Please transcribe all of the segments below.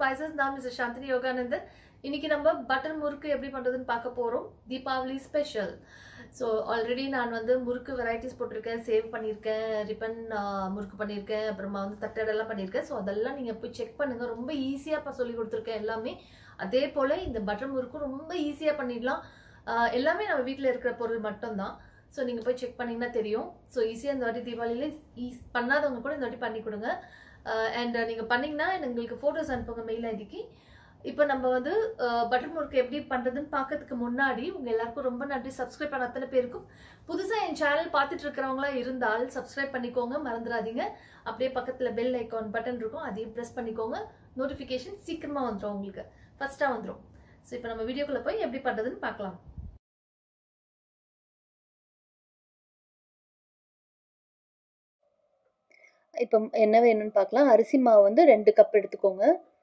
spices நான் mister Chandni Yoganandan இன்னைக்கு நம்ம பட்டர் முறுக்கு எப்படி பண்றதுன்னு பார்க்க போறோம் தீபாவளி ஸ்பெஷல் ஸோ ஆல்ரெடி நான் வந்து முறுக்கு வெரைட்டிஸ் போட்டிருக்கேன் சேவ் பண்ணியிருக்கேன் ரிப்பன் முறுக்கு பண்ணியிருக்கேன் அப்புறமா வந்து தட்டடெல்லாம் பண்ணியிருக்கேன் ஸோ அதெல்லாம் நீங்கள் போய் செக் பண்ணுங்க ரொம்ப ஈஸியாக சொல்லி கொடுத்துருக்கேன் எல்லாமே அதே போல் இந்த பட்டர் முறுக்கும் ரொம்ப ஈஸியாக பண்ணிடலாம் ஆஹ் எல்லாமே நம்ம வீட்டில் இருக்கிற பொருள் மட்டும்தான் ஸோ நீங்கள் போய் செக் பண்ணிங்கன்னா தெரியும் ஸோ ஈஸியாக இந்த வாட்டி தீபாவளியில் ஈஸ் பண்ணாதவங்க கூட இந்த வாட்டி பண்ணி கொடுங்க அண்ட் நீங்கள் பண்ணீங்கன்னா எங்களுக்கு ஃபோட்டோஸ் அனுப்புங்க மெயில் ஐடிக்கு இப்போ நம்ம வந்து பட்டர் முறுக்கு எப்படி பண்ணுறதுன்னு பார்க்கறதுக்கு முன்னாடி உங்கள் எல்லாருக்கும் ரொம்ப நன்றி சப்ஸ்கிரைப் பண்ண அத்தனை பேருக்கும் புதுசாக என் சேனல் பார்த்துட்டு இருக்கிறவங்களா இருந்தால் சப்ஸ்கிரைப் பண்ணிக்கோங்க மறந்துடாதீங்க அப்படியே பக்கத்தில் பெல் ஐக்கான் பட்டன் இருக்கும் அதையும் ப்ரெஸ் பண்ணிக்கோங்க நோட்டிஃபிகேஷன் சீக்கிரமாக வந்துடும் உங்களுக்கு ஃபஸ்ட்டாக வந்துடும் ஸோ இப்போ நம்ம வீடியோக்குள்ளே போய் எப்படி பண்ணுறதுன்னு பார்க்கலாம் இப்போ என்ன வேணும்னு பார்க்கலாம் அரிசி மாவு வந்து ரெண்டு கப் எடுத்துக்கோங்க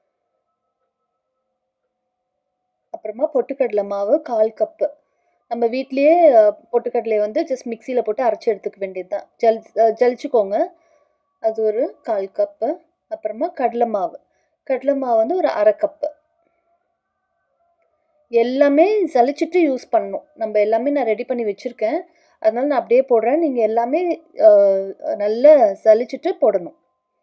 அப்புறமா பொட்டுக்கடலை மாவு கால் கப்பு நம்ம வீட்லேயே பொட்டுக்கடலையை வந்து ஜஸ்ட் மிக்சியில் போட்டு அரைச்சி எடுத்துக்க வேண்டியது தான் ஜல் ஜலிச்சுக்கோங்க அது ஒரு கால் கப்பு அப்புறமா கடலை மாவு கடலை மாவு வந்து ஒரு அரை கப்பு எல்லாமே சலிச்சிட்டு யூஸ் பண்ணணும் நம்ம எல்லாமே நான் ரெடி பண்ணி வச்சுருக்கேன் அதனால் நான் அப்படியே போடுறேன் நீங்கள் எல்லாமே நல்லா சலிச்சிட்டு போடணும்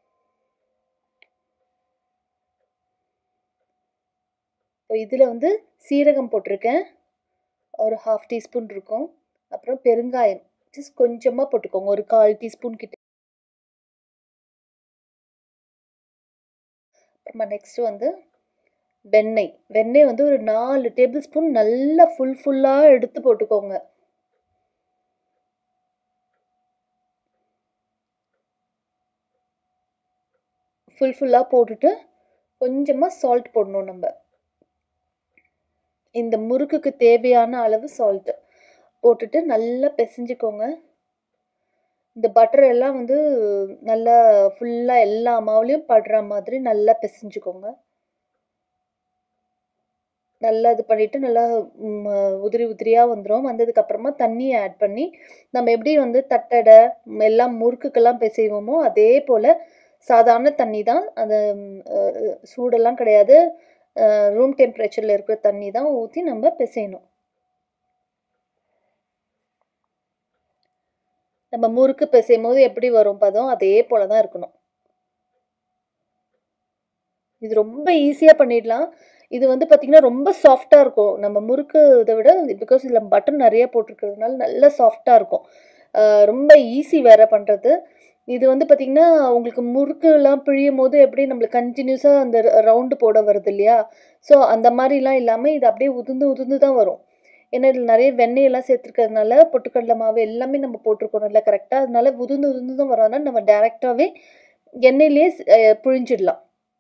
இப்போ இதில் வந்து சீரகம் போட்டிருக்கேன் ஒரு ஹாஃப் டீஸ்பூன் இருக்கும் அப்புறம் பெருங்காயம் ஜஸ்ட் கொஞ்சமாக போட்டுக்கோங்க ஒரு கால் டீஸ்பூன் கிட்ட அப்புறமா நெக்ஸ்ட்டு வந்து வெண்ணெய் வெண்ணெய் வந்து ஒரு நாலு டேபிள் ஸ்பூன் நல்லா ஃபுல் ஃபுல்லாக எடுத்து போட்டுக்கோங்க ஃபுல் ஃபுல்லாக போட்டுட்டு கொஞ்சமாக சால்ட் போடணும் நம்ம இந்த முறுக்குக்கு தேவையான அளவு சால்ட்டு போட்டுட்டு நல்லா பிசைஞ்சுக்கோங்க இந்த பட்டர் எல்லாம் வந்து நல்லா ஃபுல்லாக எல்லா மாவுலேயும் படுற மாதிரி நல்லா பிசைஞ்சுக்கோங்க நல்லா இது பண்ணிவிட்டு நல்லா உதிரி உதிரியாக வந்துடும் வந்ததுக்கப்புறமா தண்ணியை ஆட் பண்ணி நம்ம எப்படி வந்து தட்டடை எல்லாம் முறுக்குக்கெல்லாம் பிசைவோமோ அதே போல் சாதாரண தண்ணி தான் அந்த சூடெல்லாம் கிடையாது ரூம் டெம்பரேச்சரில் இருக்கிற தண்ணி தான் ஊற்றி நம்ம பிசையணும் நம்ம முறுக்கு பிசையும் போது எப்படி வரும் பதம் அதே போல தான் இருக்கணும் இது ரொம்ப ஈஸியாக பண்ணிடலாம் இது வந்து பார்த்திங்கன்னா ரொம்ப சாஃப்டாக இருக்கும் நம்ம முறுக்கு இதை விட பிகாஸ் இதில் பட்டன் நிறைய போட்டிருக்கிறதுனால நல்லா சாஃப்டாக இருக்கும் ரொம்ப ஈஸி வேறு பண்ணுறது இது வந்து பார்த்திங்கன்னா உங்களுக்கு முறுக்குலாம் பிழியும் போது எப்படி நம்மளுக்கு கண்டினியூஸாக அந்த ரவுண்டு போட வருது இல்லையா ஸோ அந்த மாதிரிலாம் இல்லாமல் இது அப்படியே உதிர்ந்து உதிர்ந்து தான் வரும் ஏன்னா இதில் நிறைய வெண்ணெயெல்லாம் சேர்த்துருக்கிறதுனால பொட்டுக்கடலை மாவு எல்லாமே நம்ம போட்டிருக்கோம் நல்லா கரெக்டாக அதனால உதிர்ந்து உதிர்ந்து தான் வரும் அதனால் நம்ம டேரெக்டாகவே எண்ணெயிலே புழிஞ்சிடலாம்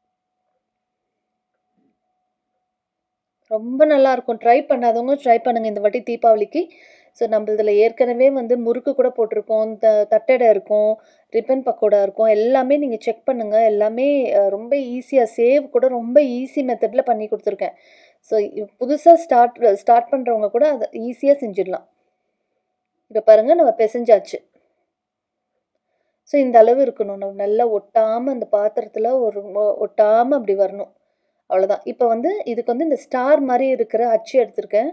ரொம்ப நல்லாயிருக்கும் ட்ரை பண்ணாதவங்க ட்ரை பண்ணுங்கள் இந்த வாட்டி தீபாவளிக்கு ஸோ நம்ம இதில் ஏற்கனவே வந்து முறுக்கு கூட போட்டிருக்கோம் த தட்டடை இருக்கும் ரிப்பன் பக்கோடா இருக்கும் எல்லாமே நீங்கள் செக் பண்ணுங்கள் எல்லாமே ரொம்ப ஈஸியாக சேவ் கூட ரொம்ப ஈஸி மெத்தடில் பண்ணி கொடுத்துருக்கேன் ஸோ புதுசாக ஸ்டார்ட் ஸ்டார்ட் பண்ணுறவங்க கூட அதை ஈஸியாக செஞ்சிடலாம் இப்போ பாருங்கள் நம்ம பிசைஞ்சாச்சு ஸோ இந்த அளவு இருக்கணும் நம்ம நல்லா ஒட்டாமல் அந்த பாத்திரத்தில் ஒரு ஒட்டாமல் அப்படி வரணும் அவ்வளோதான் இப்போ வந்து இதுக்கு வந்து இந்த ஸ்டார் மாதிரி இருக்கிற அச்சு எடுத்திருக்கேன்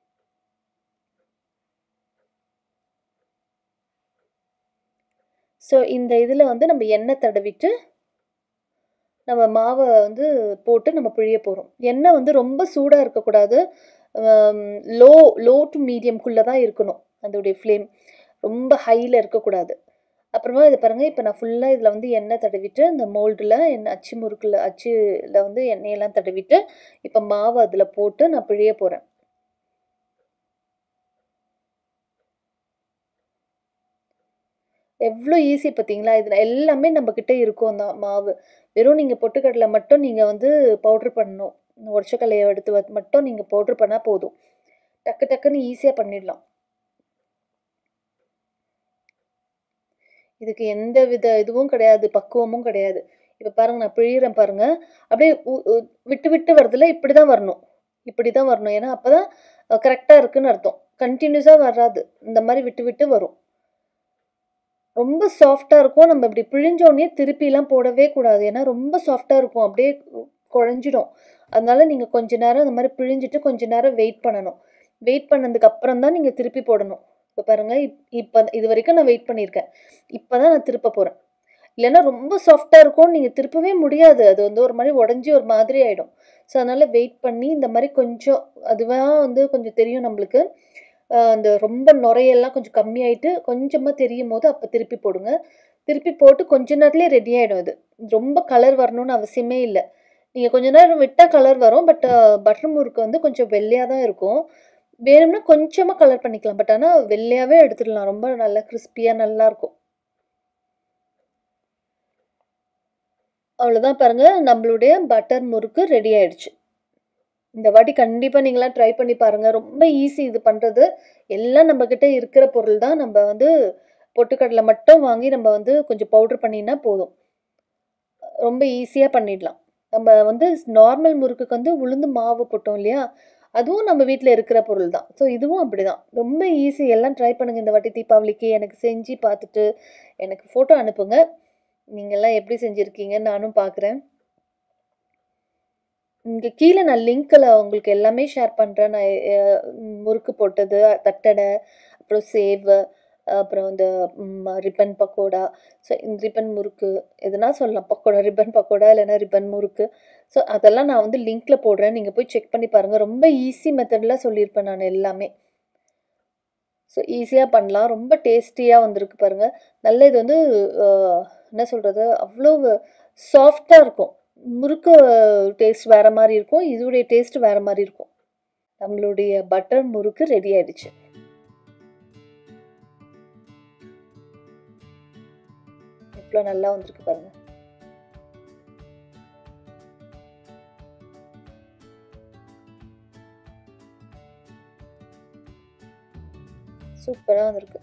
ஸோ இந்த இதில் வந்து நம்ம எண்ணெய் தடவிட்டு நம்ம மாவை வந்து போட்டு நம்ம பிழிய போகிறோம் எண்ணெய் வந்து ரொம்ப சூடாக இருக்கக்கூடாது லோ லோ டு மீடியம்குள்ளே தான் இருக்கணும் அதோடைய ஃப்ளேம் ரொம்ப ஹையில் இருக்கக்கூடாது அப்புறமா இது பாருங்கள் இப்போ நான் ஃபுல்லாக இதில் வந்து எண்ணெய் தடவிட்டு இந்த மோல்டில் எண்ணெய் அச்சு முறுக்கில் அச்சில் வந்து எண்ணெயெல்லாம் தடவிட்டு இப்போ மாவு அதில் போட்டு நான் பிழிய போகிறேன் எவ்வளோ ஈஸி பார்த்தீங்களா இதில் எல்லாமே நம்மக்கிட்ட இருக்கும் தான் மாவு வெறும் நீங்கள் பொட்டுக்கடலை மட்டும் நீங்கள் வந்து பவுட்ரு பண்ணணும் உடச்சக்கல்லையை எடுத்து மட்டும் நீங்கள் பவுட்ரு பண்ணால் போதும் டக்கு டக்குன்னு ஈஸியாக பண்ணிடலாம் இதுக்கு எந்த வித இதுவும் கிடையாது பக்குவமும் கிடையாது இப்போ பாருங்கள் நான் பிழிகிறேன் பாருங்கள் அப்படியே விட்டு விட்டு வரதில்ல இப்படி தான் வரணும் இப்படி தான் வரணும் ஏன்னா அப்போ தான் கரெக்டாக இருக்குன்னு அர்த்தம் கண்டினியூஸாக வராது இந்த மாதிரி விட்டு விட்டு வரும் ரொம்ப சாஃப்டாக இருக்கும் நம்ம இப்படி பிழிஞ்சோடனே திருப்பிலாம் போடவே கூடாது ஏன்னா ரொம்ப சாஃப்டாக இருக்கும் அப்படியே குழஞ்சிடும் அதனால நீங்கள் கொஞ்ச நேரம் இந்த மாதிரி பிழிஞ்சிட்டு கொஞ்ச நேரம் வெயிட் பண்ணணும் வெயிட் பண்ணதுக்கு அப்புறம் தான் நீங்கள் திருப்பி போடணும் இப்போ பாருங்கள் இப் இப்போ இது வரைக்கும் நான் வெயிட் பண்ணியிருக்கேன் இப்போ தான் நான் திருப்ப போகிறேன் இல்லைன்னா ரொம்ப சாஃப்டாக இருக்கும் நீங்கள் திருப்பவே முடியாது அது வந்து ஒரு மாதிரி உடஞ்சி ஒரு மாதிரி ஆகிடும் ஸோ அதனால் வெயிட் பண்ணி இந்த மாதிரி கொஞ்சம் அதுவாக வந்து கொஞ்சம் தெரியும் நம்மளுக்கு ஆஹ் அந்த ரொம்ப நுரையெல்லாம் கொஞ்சம் கம்மியாயிட்டு கொஞ்சமாக தெரியும் போது அப்போ திருப்பி போடுங்க திருப்பி போட்டு கொஞ்ச நேரத்துலேயே ரெடி ஆகிடும் இது ரொம்ப கலர் வரணும்னு அவசியமே இல்லை நீங்கள் கொஞ்ச நேரம் விட்டால் கலர் வரும் பட் பட்டர் முறுக்கு வந்து கொஞ்சம் வெள்ளையாக தான் இருக்கும் வேணும்னா கொஞ்சமாக கலர் பண்ணிக்கலாம் பட் ஆனால் வெள்ளையாகவே எடுத்துடலாம் ரொம்ப நல்லா கிறிஸ்பியாக நல்லாயிருக்கும் அவ்வளோதான் பாருங்கள் நம்மளுடைய பட்டர் முறுக்கு ரெடி ஆயிடுச்சு இந்த வாட்டி கண்டிப்பாக நீங்களாம் ட்ரை பண்ணி பாருங்கள் ரொம்ப ஈஸி இது பண்ணுறது எல்லாம் நம்மக்கிட்ட இருக்கிற பொருள் தான் நம்ம வந்து பொட்டுக்கடலை மட்டும் வாங்கி நம்ம வந்து கொஞ்சம் பவுட்ரு பண்ணினா போதும் ரொம்ப ஈஸியாக பண்ணிடலாம் நம்ம வந்து நார்மல் முறுக்குக்கு வந்து உளுந்து மாவு போட்டோம் இல்லையா அதுவும் நம்ம வீட்டில் இருக்கிற பொருள் தான் ஸோ இதுவும் அப்படி தான் ரொம்ப ஈஸி எல்லாம் ட்ரை பண்ணுங்கள் இந்த வாட்டி தீபாவளிக்கு எனக்கு செஞ்சு பார்த்துட்டு எனக்கு ஃபோட்டோ அனுப்புங்க நீங்கள்லாம் எப்படி செஞ்சுருக்கீங்க நானும் பார்க்குறேன் இங்கே கீழே நான் லிங்க்கில் உங்களுக்கு எல்லாமே ஷேர் பண்ணுறேன் நான் அஹ், முறுக்கு போட்டது தட்டடை அப்புறம் சேவு அப்புறம் இந்த ரிப்பன் பக்கோடா ஸோ இந்த ரிப்பன் முறுக்கு எதுனா சொல்லலாம் பக்கோடா ரிப்பன் பக்கோடா இல்லைன்னா ரிப்பன் முறுக்கு ஸோ அதெல்லாம் நான் வந்து லிங்க்கில் போடுறேன் நீங்கள் போய் செக் பண்ணி பாருங்கள் ரொம்ப ஈஸி மெத்தடில் சொல்லியிருப்பேன் நான் எல்லாமே ஸோ ஈஸியாக பண்ணலாம் ரொம்ப டேஸ்டியாக வந்திருக்கு பாருங்கள் நல்ல இது வந்து அஹ், என்ன சொல்கிறது அவ்வளோ சாஃப்டாக இருக்கும் முறுக்கு டேஸ்ட் வேறு மாதிரி இருக்கும் இதோடைய டேஸ்ட் வேறு மாதிரி இருக்கும் நம்மளுடைய பட்டர் முறுக்கு ரெடி ஆயிடுச்சு எவ்வளோ நல்லா வந்திருக்கு பாருங்க சூப்பராக வந்திருக்கு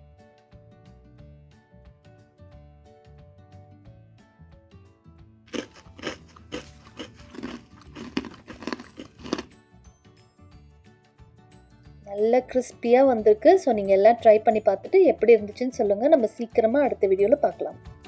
நல்ல கிறிஸ்பியாக வந்திருக்கு ஸோ நீங்கள் எல்லாம் ட்ரை பண்ணி பார்த்துட்டு எப்படி இருந்துச்சுன்னு சொல்லுங்கள் நம்ம சீக்கிரமாக அடுத்த வீடியோவில் பார்க்கலாம்